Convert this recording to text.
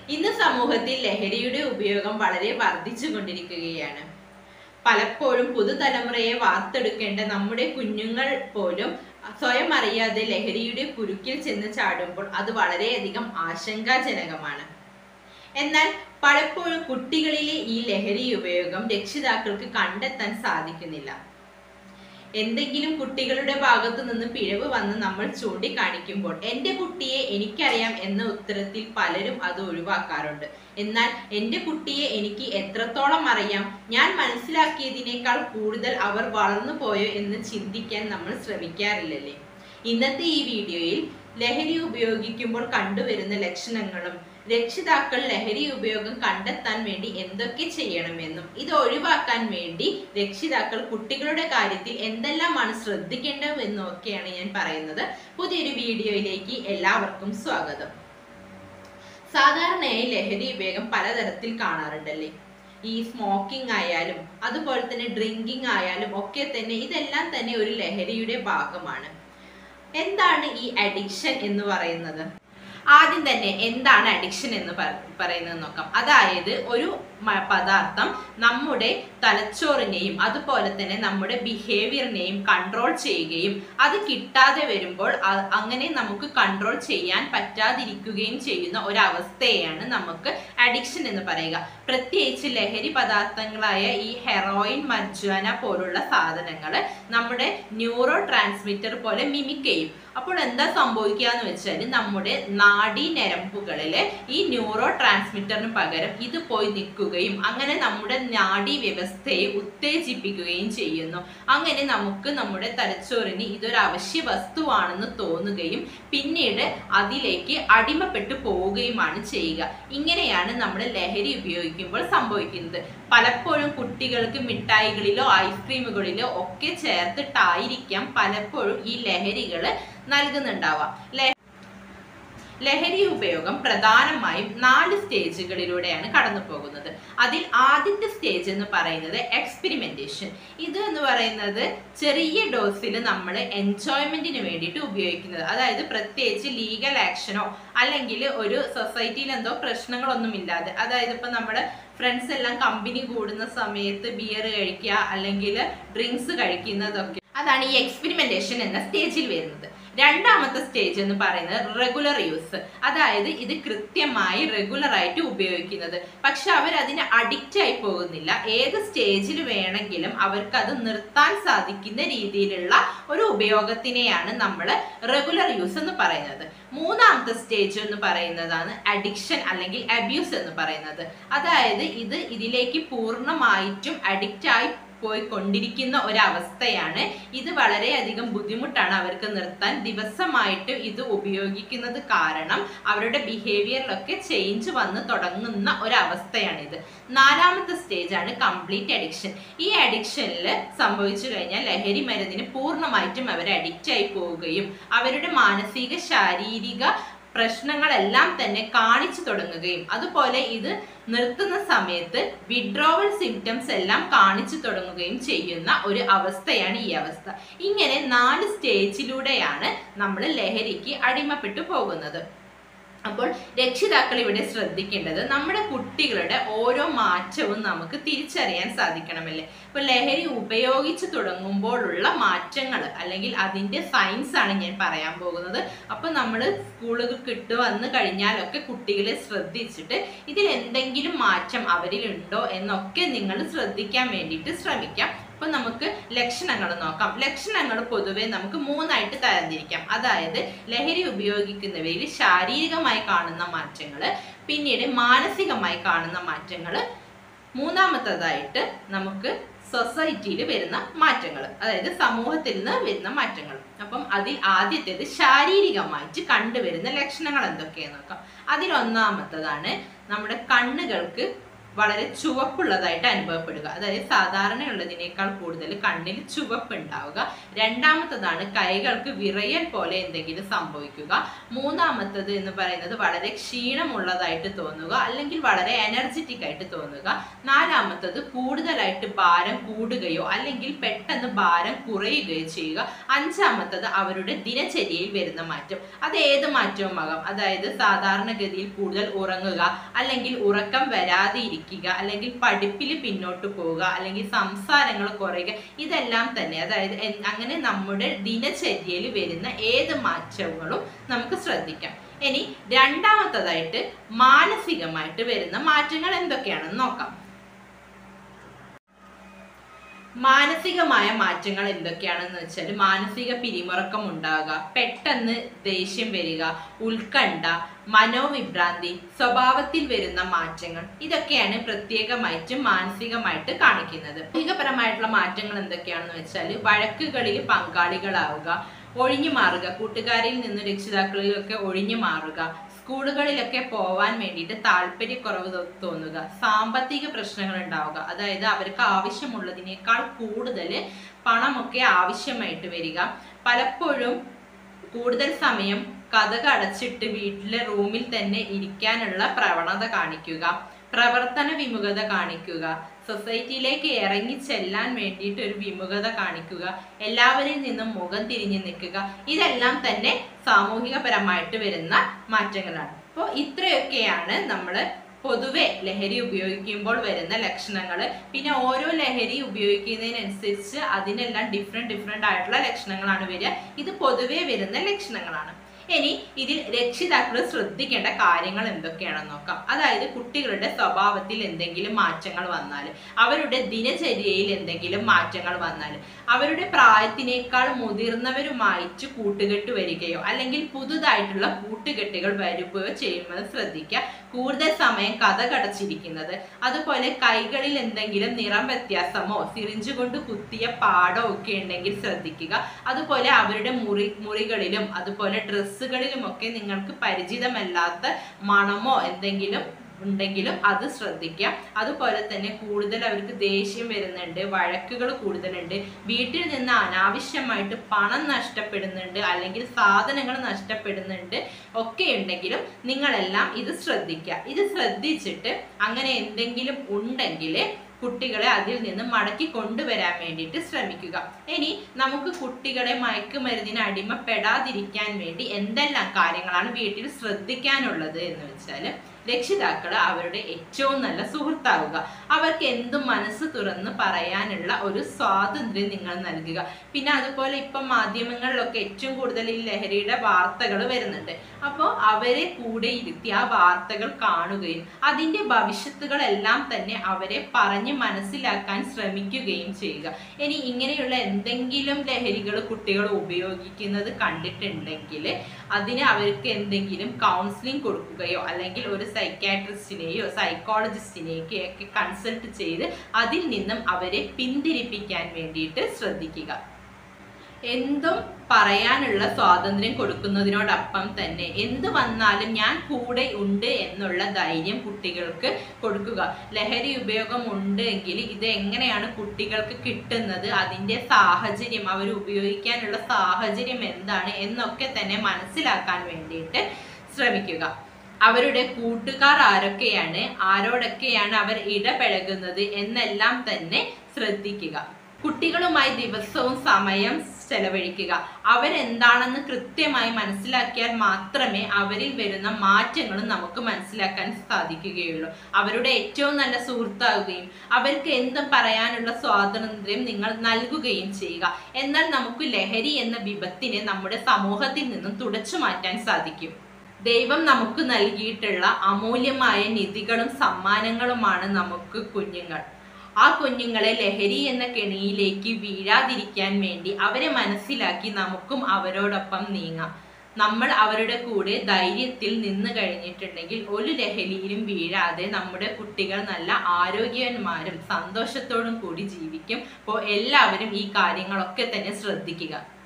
ഇന്ന് സമൂഹത്തിൽ ലഹരിയുടെ ഉപയോഗം വളരെ വർദ്ധിച്ചു കൊണ്ടിരിക്കുകയാണ് പലപ്പോഴും പുതുതലമുറയെ വാർത്തെടുക്കേണ്ട നമ്മുടെ കുഞ്ഞുങ്ങൾ പോലും സ്വയം അറിയാതെ ലഹരിയുടെ കുരുക്കിൽ ചെന്ന് ചാടുമ്പോൾ അത് വളരെയധികം ആശങ്കാജനകമാണ് എന്നാൽ പലപ്പോഴും കുട്ടികളിലെ ഈ ലഹരി ഉപയോഗം രക്ഷിതാക്കൾക്ക് കണ്ടെത്താൻ സാധിക്കുന്നില്ല എന്തെങ്കിലും കുട്ടികളുടെ ഭാഗത്തു നിന്ന് പിഴവ് വന്ന് നമ്മൾ ചൂണ്ടിക്കാണിക്കുമ്പോൾ എൻ്റെ കുട്ടിയെ എനിക്കറിയാം എന്ന ഉത്തരത്തിൽ പലരും അത് ഒഴിവാക്കാറുണ്ട് എന്നാൽ എൻ്റെ കുട്ടിയെ എനിക്ക് എത്രത്തോളം അറിയാം ഞാൻ മനസ്സിലാക്കിയതിനേക്കാൾ കൂടുതൽ അവർ വളർന്നു പോയോ എന്ന് ചിന്തിക്കാൻ നമ്മൾ ശ്രമിക്കാറില്ലല്ലേ ഇന്നത്തെ ഈ വീഡിയോയിൽ ലഹരി ഉപയോഗിക്കുമ്പോൾ കണ്ടുവരുന്ന ലക്ഷണങ്ങളും രക്ഷിതാക്കൾ ലഹരി ഉപയോഗം കണ്ടെത്താൻ വേണ്ടി എന്തൊക്കെ ചെയ്യണമെന്നും ഇത് ഒഴിവാക്കാൻ വേണ്ടി രക്ഷിതാക്കൾ കുട്ടികളുടെ കാര്യത്തിൽ എന്തെല്ലാമാണ് ശ്രദ്ധിക്കേണ്ടതെന്നും ഒക്കെയാണ് ഞാൻ പറയുന്നത് പുതിയൊരു വീഡിയോയിലേക്ക് എല്ലാവർക്കും സ്വാഗതം സാധാരണയായി ലഹരി ഉപയോഗം പലതരത്തിൽ കാണാറുണ്ടല്ലേ ഈ സ്മോക്കിംഗ് ആയാലും അതുപോലെ തന്നെ ഡ്രിങ്കിങ് ആയാലും ഒക്കെ തന്നെ ഇതെല്ലാം തന്നെ ഒരു ലഹരിയുടെ ഭാഗമാണ് എന്താണ് ഈ അഡിക്ഷൻ എന്ന് പറയുന്നത് ആദ്യം തന്നെ എന്താണ് അഡിക്ഷൻ എന്ന് പറയുന്നത് നോക്കാം അതായത് ഒരു പദാർത്ഥം നമ്മുടെ തലച്ചോറിനെയും അതുപോലെ തന്നെ നമ്മുടെ ബിഹേവിയറിനെയും കൺട്രോൾ ചെയ്യുകയും അത് കിട്ടാതെ വരുമ്പോൾ അങ്ങനെ നമുക്ക് കൺട്രോൾ ചെയ്യാൻ പറ്റാതിരിക്കുകയും ചെയ്യുന്ന ഒരവസ്ഥയെയാണ് നമുക്ക് അഡിക്ഷൻ എന്ന് പറയുക പ്രത്യേകിച്ച് ലഹരി പദാർത്ഥങ്ങളായ ഈ ഹെറോയിൻ മർജുവന പോലുള്ള സാധനങ്ങൾ നമ്മുടെ ന്യൂറോ ട്രാൻസ്മിറ്റർ പോലെ മിമിക് ചെയ്യും അപ്പോൾ എന്താ സംഭവിക്കുക എന്ന് വെച്ചാൽ നമ്മുടെ നാഡീ ഞരമ്പുകളിൽ ഈ ന്യൂറോ ട്രാൻസ്മിറ്ററിന് പകരം ഇത് പോയി നിൽക്കുകയും അങ്ങനെ നമ്മുടെ നാഡീ വ്യവസ്ഥയെ ഉത്തേജിപ്പിക്കുകയും ചെയ്യുന്നു അങ്ങനെ നമുക്ക് നമ്മുടെ തലച്ചോറിന് ഇതൊരു അവശ്യ വസ്തുവാണെന്ന് തോന്നുകയും പിന്നീട് അതിലേക്ക് അടിമപ്പെട്ടു പോവുകയുമാണ് ചെയ്യുക ഇങ്ങനെയാണ് നമ്മൾ ലഹരി ഉപയോഗിക്കുമ്പോൾ സംഭവിക്കുന്നത് പലപ്പോഴും കുട്ടികൾക്ക് മിഠായികളിലോ ഐസ്ക്രീമുകളിലോ ഒക്കെ ചേർത്തിട്ടായിരിക്കാം പലപ്പോഴും ഈ ലഹരികൾ നൽകുന്നുണ്ടാവാം ലഹരി ഉപയോഗം പ്രധാനമായും നാല് സ്റ്റേജുകളിലൂടെയാണ് കടന്നു പോകുന്നത് അതിൽ ആദ്യത്തെ സ്റ്റേജ് എന്ന് പറയുന്നത് എക്സ്പെരിമെന്റേഷൻ ഇത് എന്ന് പറയുന്നത് ചെറിയ ഡോസിൽ നമ്മൾ എൻജോയ്മെന്റിന് വേണ്ടിയിട്ട് ഉപയോഗിക്കുന്നത് അതായത് പ്രത്യേകിച്ച് ലീഗൽ ആക്ഷനോ അല്ലെങ്കിൽ ഒരു സൊസൈറ്റിയിൽ എന്തോ പ്രശ്നങ്ങളൊന്നും ഇല്ലാതെ അതായത് ഇപ്പൊ നമ്മുടെ ഫ്രണ്ട്സ് എല്ലാം കമ്പനി കൂടുന്ന സമയത്ത് ബിയർ കഴിക്കുക അല്ലെങ്കിൽ ഡ്രിങ്ക്സ് കഴിക്കുന്നതൊക്കെ അതാണ് ഈ എക്സ്പെരിമെന്റേഷൻ എന്ന സ്റ്റേജിൽ വരുന്നത് രണ്ടാമത്തെ സ്റ്റേജ് എന്ന് പറയുന്നത് റെഗുലർ യൂസ് അതായത് ഇത് കൃത്യമായി റെഗുലർ ആയിട്ട് ഉപയോഗിക്കുന്നത് പക്ഷെ അവർ അതിന് അഡിക്റ്റ് ആയി പോകുന്നില്ല ഏത് സ്റ്റേജിൽ വേണമെങ്കിലും അവർക്ക് അത് നിർത്താൻ സാധിക്കുന്ന രീതിയിലുള്ള ഒരു ഉപയോഗത്തിനെയാണ് നമ്മൾ റെഗുലർ യൂസ് എന്ന് പറയുന്നത് മൂന്നാമത്തെ സ്റ്റേജ് എന്ന് പറയുന്നതാണ് അഡിക്ഷൻ അല്ലെങ്കിൽ അബ്യൂസ് എന്ന് പറയുന്നത് അതായത് ഇത് ഇതിലേക്ക് പൂർണ്ണമായിട്ടും അഡിക്റ്റ് ആയി പോയിക്കൊണ്ടിരിക്കുന്ന ഒരവസ്ഥയാണ് ഇത് വളരെയധികം ബുദ്ധിമുട്ടാണ് അവർക്ക് നിർത്താൻ ദിവസമായിട്ട് ഇത് ഉപയോഗിക്കുന്നത് കാരണം അവരുടെ ബിഹേവിയറിലൊക്കെ ചേഞ്ച് വന്ന് തുടങ്ങുന്ന ഒരവസ്ഥയാണിത് നാലാമത്തെ സ്റ്റേജ് ആണ് കംപ്ലീറ്റ് അഡിക്ഷൻ ഈ അഡിക്ഷനിൽ സംഭവിച്ചു കഴിഞ്ഞാൽ ലഹരി മരുന്നിന് പൂർണ്ണമായിട്ടും അവർ അഡിക്റ്റ് ആയി പോവുകയും അവരുടെ മാനസിക ശാരീരിക പ്രശ്നങ്ങളെല്ലാം തന്നെ കാണിച്ചു തുടങ്ങുകയും അതുപോലെ ഇത് നിർത്തുന്ന സമയത്ത് വിഡ്രോവൽ സിംറ്റംസ് എല്ലാം കാണിച്ചു തുടങ്ങുകയും ചെയ്യുന്ന ഒരു അവസ്ഥയാണ് ഈ അവസ്ഥ ഇങ്ങനെ നാല് സ്റ്റേജിലൂടെയാണ് നമ്മൾ ലഹരിക്ക് അടിമപ്പെട്ടു പോകുന്നത് അപ്പോൾ രക്ഷിതാക്കൾ ഇവിടെ ശ്രദ്ധിക്കേണ്ടത് നമ്മുടെ കുട്ടികളുടെ ഓരോ മാറ്റവും നമുക്ക് തിരിച്ചറിയാൻ സാധിക്കണമല്ലേ ഇപ്പൊ ലഹരി ഉപയോഗിച്ച് തുടങ്ങുമ്പോഴുള്ള മാറ്റങ്ങൾ അല്ലെങ്കിൽ അതിന്റെ സയൻസ് ആണ് ഞാൻ പറയാൻ പോകുന്നത് അപ്പൊ നമ്മൾ സ്കൂളുകൾക്ക് ഇട്ട് വന്നു കഴിഞ്ഞാലൊക്കെ കുട്ടികളെ ശ്രദ്ധിച്ചിട്ട് ഇതിൽ എന്തെങ്കിലും മാറ്റം അവരിൽ ഉണ്ടോ എന്നൊക്കെ നിങ്ങൾ ശ്രദ്ധിക്കാൻ വേണ്ടിയിട്ട് ശ്രമിക്കാം അപ്പൊ നമുക്ക് ലക്ഷണങ്ങൾ നോക്കാം ലക്ഷണങ്ങൾ പൊതുവെ നമുക്ക് മൂന്നായിട്ട് തരംതിരിക്കാം അതായത് ലഹരി ഉപയോഗിക്കുന്നവരിൽ ശാരീരികമായി കാണുന്ന മാറ്റങ്ങൾ പിന്നീട് മാനസികമായി കാണുന്ന മാറ്റങ്ങൾ മൂന്നാമത്തതായിട്ട് നമുക്ക് സൊസൈറ്റിയിൽ വരുന്ന മാറ്റങ്ങൾ അതായത് സമൂഹത്തിൽ നിന്ന് വരുന്ന മാറ്റങ്ങൾ അപ്പം അതിൽ ആദ്യത്തേത് ശാരീരികമായിട്ട് കണ്ടുവരുന്ന ലക്ഷണങ്ങൾ എന്തൊക്കെയാന്ന് നോക്കാം അതിൽ ഒന്നാമത്തതാണ് നമ്മുടെ കണ്ണുകൾക്ക് വളരെ ചുവപ്പുള്ളതായിട്ട് അനുഭവപ്പെടുക അതായത് സാധാരണയുള്ളതിനേക്കാൾ കൂടുതൽ കണ്ണിൽ ചുവപ്പ് ഉണ്ടാവുക രണ്ടാമത്തതാണ് കൈകൾക്ക് വിറയൽ പോലെ എന്തെങ്കിലും സംഭവിക്കുക മൂന്നാമത്തത് എന്ന് പറയുന്നത് വളരെ ക്ഷീണമുള്ളതായിട്ട് തോന്നുക അല്ലെങ്കിൽ വളരെ എനർജറ്റിക് ആയിട്ട് തോന്നുക നാലാമത്തത് കൂടുതലായിട്ട് ഭാരം കൂടുകയോ അല്ലെങ്കിൽ പെട്ടെന്ന് ഭാരം കുറയുകയോ ചെയ്യുക അഞ്ചാമത്തത് അവരുടെ ദിനചര്യയിൽ വരുന്ന മാറ്റം അത് ഏത് മാറ്റവും ആകാം അതായത് സാധാരണഗതിയിൽ കൂടുതൽ ഉറങ്ങുക അല്ലെങ്കിൽ ഉറക്കം വരാതെ ഇരിക്കുക അല്ലെങ്കിൽ പഠിപ്പിൽ പിന്നോട്ട് പോവുക അല്ലെങ്കിൽ സംസാരങ്ങൾ കുറയുക ഇതെല്ലാം തന്നെ അതായത് എൻ- അങ്ങനെ നമ്മുടെ ദിനചര്യയിൽ വരുന്ന ഏത് മാറ്റങ്ങളും നമുക്ക് ശ്രദ്ധിക്കാം ഇനി രണ്ടാമത്തതായിട്ട് മാനസികമായിട്ട് വരുന്ന മാറ്റങ്ങൾ എന്തൊക്കെയാണെന്ന് നോക്കാം മാനസികമായ മാറ്റങ്ങൾ എന്തൊക്കെയാണെന്ന് വെച്ചാൽ മാനസിക പിരിമുറക്കം ഉണ്ടാവുക പെട്ടെന്ന് ദേഷ്യം വരിക ഉത്കണ്ഠ മനോവിഭ്രാന്തി സ്വഭാവത്തിൽ വരുന്ന മാറ്റങ്ങൾ ഇതൊക്കെയാണ് പ്രത്യേകമായിട്ട് മാനസികമായിട്ട് കാണിക്കുന്നത് ഭൗതികപരമായിട്ടുള്ള മാറ്റങ്ങൾ എന്തൊക്കെയാണെന്ന് വെച്ചാൽ വഴക്കുകളിൽ പങ്കാളികളാവുക ഒഴിഞ്ഞു മാറുക കൂട്ടുകാരിൽ നിന്ന് രക്ഷിതാക്കളിലൊക്കെ ഒഴിഞ്ഞു മാറുക സ്കൂളുകളിലൊക്കെ പോവാൻ വേണ്ടിയിട്ട് താല്പര്യക്കുറവ് തോ- തോന്നുക സാമ്പത്തിക പ്രശ്നങ്ങൾ ഉണ്ടാവുക അതായത് അവർക്ക് ആവശ്യമുള്ളതിനേക്കാൾ കൂടുതൽ പണമൊക്കെ ആവശ്യമായിട്ട് വരിക പലപ്പോഴും കൂടുതൽ സമയം കഥക അടച്ചിട്ട് വീട്ടിലെ റൂമിൽ തന്നെ ഇരിക്കാനുള്ള പ്രവണത കാണിക്കുക പ്രവർത്തന വിമുഖത കാണിക്കുക സൊസൈറ്റിയിലേക്ക് ഇറങ്ങി ചെല്ലാൻ വേണ്ടിയിട്ട് ഒരു വിമുഖത കാണിക്കുക എല്ലാവരിൽ നിന്നും മുഖം തിരിഞ്ഞു നിൽക്കുക ഇതെല്ലാം തന്നെ സാമൂഹികപരമായിട്ട് വരുന്ന മാറ്റങ്ങളാണ് അപ്പോൾ ഇത്രയൊക്കെയാണ് നമ്മൾ പൊതുവെ ലഹരി ഉപയോഗിക്കുമ്പോൾ വരുന്ന ലക്ഷണങ്ങൾ പിന്നെ ഓരോ ലഹരി ഉപയോഗിക്കുന്നതിനനുസരിച്ച് അതിനെല്ലാം ഡിഫറെന്റ് ഡിഫറെന്റ് ആയിട്ടുള്ള ലക്ഷണങ്ങളാണ് വരിക ഇത് പൊതുവെ വരുന്ന ലക്ഷണങ്ങളാണ് ഇനി ഇതിൽ രക്ഷിതാക്കൾ ശ്രദ്ധിക്കേണ്ട കാര്യങ്ങൾ എന്തൊക്കെയാണെന്ന് നോക്കാം അതായത് കുട്ടികളുടെ സ്വഭാവത്തിൽ എന്തെങ്കിലും മാറ്റങ്ങൾ വന്നാൽ അവരുടെ ദിനചര്യയിൽ എന്തെങ്കിലും മാറ്റങ്ങൾ വന്നാൽ അവരുടെ പ്രായത്തിനേക്കാൾ മുതിർന്നവരുമായിട്ട് കൂട്ടുകെട്ട് വരികയോ അല്ലെങ്കിൽ പുതുതായിട്ടുള്ള കൂട്ടുകെട്ടുകൾ വരുകയോ ചെയ്യുന്നത് ശ്രദ്ധിക്കുക കൂടുതൽ സമയം കഥ കടച്ചിരിക്കുന്നത് അതുപോലെ കൈകളിൽ എന്തെങ്കിലും നിറം വ്യത്യാസമോ സിറിഞ്ച് കൊണ്ട് കുത്തിയ പാടോ ഒക്കെ ഉണ്ടെങ്കിൽ ശ്രദ്ധിക്കുക അതുപോലെ അവരുടെ മുറി മുറികളിലും അതുപോലെ ഡ്രസ്സുകളിലുമൊക്കെ നിങ്ങൾക്ക് പരിചിതമല്ലാത്ത മണമോ എന്തെങ്കിലും ഉണ്ടെങ്കിലും അത് ശ്രദ്ധിക്കുക അതുപോലെ തന്നെ കൂടുതൽ അവർക്ക് ദേഷ്യം വരുന്നുണ്ട് വഴക്കുകൾ കൂടുതലുണ്ട് വീട്ടിൽ നിന്ന് അനാവശ്യമായിട്ട് പണം നഷ്ടപ്പെടുന്നുണ്ട് അല്ലെങ്കിൽ സാധനങ്ങൾ നഷ്ടപ്പെടുന്നുണ്ട് ഒക്കെ ഉണ്ടെങ്കിലും നിങ്ങളെല്ലാം ഇത് ശ്രദ്ധിക്കുക ഇത് ശ്രദ്ധിച്ചിട്ട് അങ്ങനെ എന്തെങ്കിലും ഉണ്ടെങ്കിൽ കുട്ടികളെ അതിൽ നിന്ന് മടക്കി കൊണ്ടുവരാൻ വേണ്ടിയിട്ട് ശ്രമിക്കുക ഇനി നമുക്ക് കുട്ടികളെ മയക്കുമരുന്നിന് അടിമപ്പെടാതിരിക്കാൻ വേണ്ടി എന്തെല്ലാം കാര്യങ്ങളാണ് വീട്ടിൽ ശ്രദ്ധിക്കാനുള്ളത് എന്ന് വെച്ചാൽ രക്ഷിതാക്കൾ അവരുടെ ഏറ്റവും നല്ല സുഹൃത്താവുക അവർക്ക് എന്തും മനസ്സ് തുറന്ന് പറയാനുള്ള ഒരു സ്വാതന്ത്ര്യം നിങ്ങൾ നൽകുക പിന്നെ അതുപോലെ ഇപ്പം മാധ്യമങ്ങളിലൊക്കെ ഏറ്റവും കൂടുതൽ ഈ ലഹരിയുടെ വാർത്തകൾ വരുന്നുണ്ട് അപ്പോൾ അവരെ കൂടെ ഇരുത്തി ആ വാർത്തകൾ കാണുകയും അതിൻ്റെ ഭവിഷ്യത്തുകളെല്ലാം തന്നെ അവരെ പറഞ്ഞ് മനസ്സിലാക്കാൻ ശ്രമിക്കുകയും ചെയ്യുക ഇനി ഇങ്ങനെയുള്ള എന്തെങ്കിലും ലഹരികൾ കുട്ടികൾ ഉപയോഗിക്കുന്നത് കണ്ടിട്ടുണ്ടെങ്കിൽ അതിന് അവർക്ക് എന്തെങ്കിലും കൗൺസിലിംഗ് കൊടുക്കുകയോ അല്ലെങ്കിൽ ഒരു സൈക്കാട്രിസ്റ്റിനെയോ സൈക്കോളജിസ്റ്റിനെയോ ഒക്കെ കൺസൾട്ട് ചെയ്ത് അതിൽ നിന്നും അവരെ പിന്തിരിപ്പിക്കാൻ വേണ്ടിയിട്ട് ശ്രദ്ധിക്കുക എന്തും പറയാനുള്ള സ്വാതന്ത്ര്യം കൊടുക്കുന്നതിനോടൊപ്പം തന്നെ എന്ത് വന്നാലും ഞാൻ കൂടെ ഉണ്ട് എന്നുള്ള ധൈര്യം കുട്ടികൾക്ക് കൊടുക്കുക ലഹരി ഉപയോഗം ഉണ്ട് എങ്കിൽ ഇത് എങ്ങനെയാണ് കുട്ടികൾക്ക് കിട്ടുന്നത് അതിൻ്റെ സാഹചര്യം അവർ ഉപയോഗിക്കാനുള്ള സാഹചര്യം എന്താണ് എന്നൊക്കെ തന്നെ മനസ്സിലാക്കാൻ വേണ്ടിയിട്ട് ശ്രമിക്കുക അവരുടെ കൂട്ടുകാർ ആരൊക്കെയാണ് ആരോടൊക്കെയാണ് അവർ ഇടപഴകുന്നത് എന്നെല്ലാം തന്നെ ശ്രദ്ധിക്കുക കുട്ടികളുമായി ദിവസവും സമയം ചെലവഴിക്കുക അവരെന്താണെന്ന് കൃത്യമായി മനസ്സിലാക്കിയാൽ മാത്രമേ അവരിൽ വരുന്ന മാറ്റങ്ങളും നമുക്ക് മനസ്സിലാക്കാൻ സാധിക്കുകയുള്ളൂ അവരുടെ ഏറ്റവും നല്ല സുഹൃത്താവുകയും അവർക്ക് എന്തും പറയാനുള്ള സ്വാതന്ത്ര്യം നിങ്ങൾ നൽകുകയും ചെയ്യുക എന്നാൽ നമുക്ക് ലഹരി എന്ന വിപത്തിനെ നമ്മുടെ സമൂഹത്തിൽ നിന്നും തുടച്ചു മാറ്റാൻ സാധിക്കും ദൈവം നമുക്ക് നൽകിയിട്ടുള്ള അമൂല്യമായ നിധികളും സമ്മാനങ്ങളുമാണ് നമുക്ക് കുഞ്ഞുങ്ങൾ ആ കുഞ്ഞുങ്ങളെ ലഹരി എന്ന കെണിയിലേക്ക് വീഴാതിരിക്കാൻ വേണ്ടി അവരെ മനസ്സിലാക്കി നമുക്കും അവരോടൊപ്പം നീങ്ങാം നമ്മൾ അവരുടെ കൂടെ ധൈര്യത്തിൽ നിന്ന് കഴിഞ്ഞിട്ടുണ്ടെങ്കിൽ ഒരു ലഹരിയിലും വീഴാതെ നമ്മുടെ കുട്ടികൾ നല്ല ആരോഗ്യവാന്മാരും സന്തോഷത്തോടും കൂടി ജീവിക്കും അപ്പോൾ എല്ലാവരും ഈ കാര്യങ്ങളൊക്കെ തന്നെ ശ്രദ്ധിക്കുക